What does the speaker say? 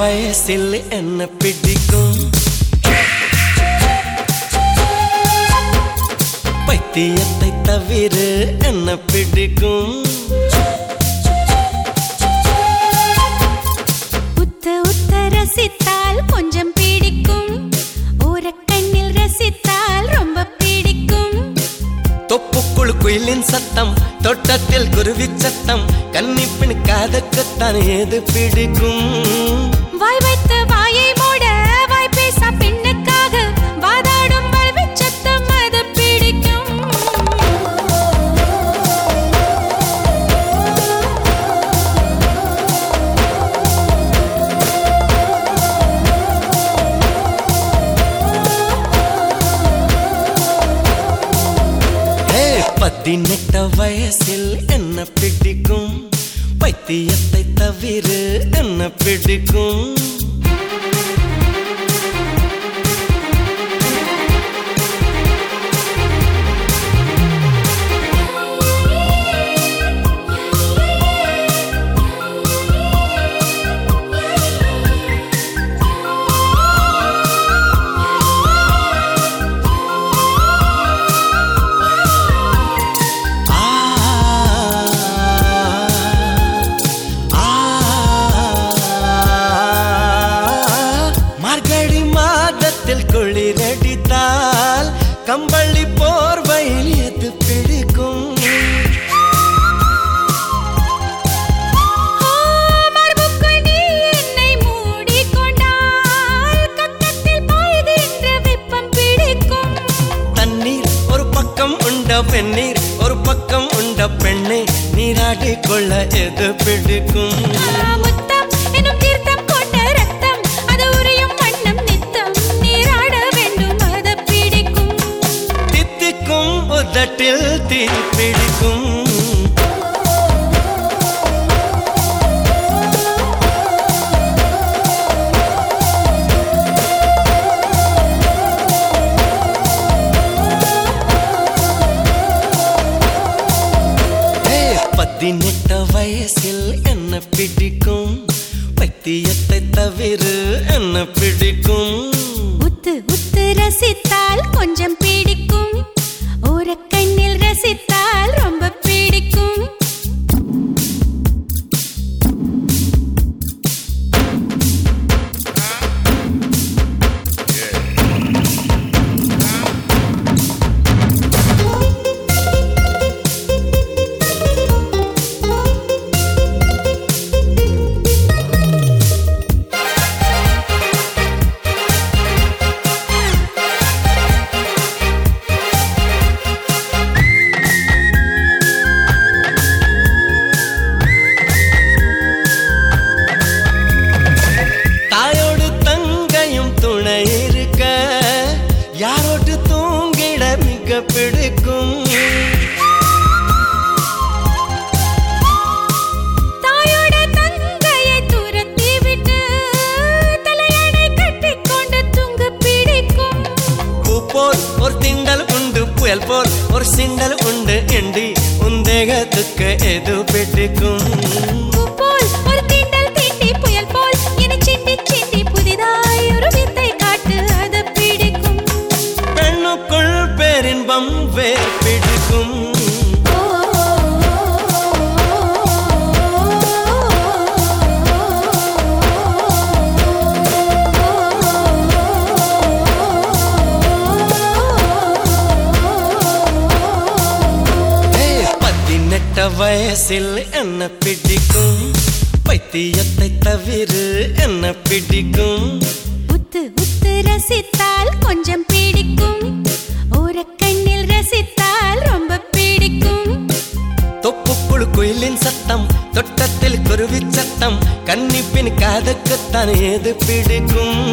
வயசில் என்ன பிடிக்கும் பைத்தியத்தை தவிர என்ன பிடிக்கும் உத்த உத்த ரசித்தால் கொஞ்சம் பிடிக்கும் ஓரக்கண்ணில் ரசித்தால் ரொம்ப பிடிக்கும் தொப்புக்குள் குயிலின் சத்தம் தோட்டத்தில் குருவி சத்தம் கன்னிப்பின் காதக்குத்தான் ஏது பிடிக்கும் வாய் வைத்த வாயை மூட வாய் பேச பெண்ணுக்காக வாதாடும் வல்விச் சத்தம் அது பிடிக்கும் ஏ பதினெட்ட வயசில் என்ன பிடிக்கும் பைத்தியத்தை தவிர என்ன பிடிக்கும் ஆ ஆ மார்கழி மாதத்தில் குளிரடித்தால் கம்பளி போர்வையில் எது பிடிக்கும் ஆ, மார்புக்குள் நீ என்னை மூடிக்கொண்டால் கக்கத்தில் பாய்கின்ற வெப்பம் பிடிக்கும் தண்ணீர் ஒரு பக்கம் உண்ட பெண்ணீர் ஒரு பக்கம் உண்ட பெண்ணே நீராடி கொள்ள எது பிடிக்கும் முத்தம் எனும் தீர்த்தம் கொண்ட ரத்தம் அது உரியும் வண்ணம் நித்தம் நீராட வேண்டும் அது பிடிக்கும் தித்திக்கும் உதட்டில் தீ பிடிக்கும் ஏ, பதினெட்டு வயசில் என்ன பிடிக்கும் பைத்தியத்தை தவிர என்ன பிடிக்கும் உத்து உத்து ரசித்தால் கொஞ்சம் பிடிக்கும் ஓரக்கண்ணில் ரசித்தால் ரொம்ப பிடிக்கும் தாயோடு தங்கையும் துணை இருக்க யாரோடு தூங்கிட மிக பிடிக்கும் தாயோட தங்கையை துரத்தி விட்டு தலையணை கட்டிக்கொண்டு தூங்க பிடிக்கும் பூ போல் ஒரு திண்டல் உண்டு புயல் போல் ஒரு சிண்டல் உண்டு எண்டி உந்தேகத்துக்கு எது பிடிக்கும் பூ போல் ஒரு தீண்டல் தீண்டி புயல் போல் என சிண்டி சிண்டி புதிதாய் ஒரு வித்தை காட்டு அது பிடிக்கும் பெண்ணுக்குள் பேரின்பம் வேர் பிடிக்கும் ஓ, ஏ, பதினெட்டு வயசில் என்ன பிடிக்கும் பைத்தியத்தை தவிர என்ன பிடிக்கும் உத்து உத்து ரசித்தால் கொஞ்சம் பிடிக்கும் ஓரக்கண்ணில் ரசித்தால் ரொம்ப பிடிக்கும் தொப்புக்குள் குயிலின் சத்தம் தொட்டத்தில் குருவி சத்தம் கன்னிப்பின் காதுக்குத்தான் ஏது பிடிக்கும்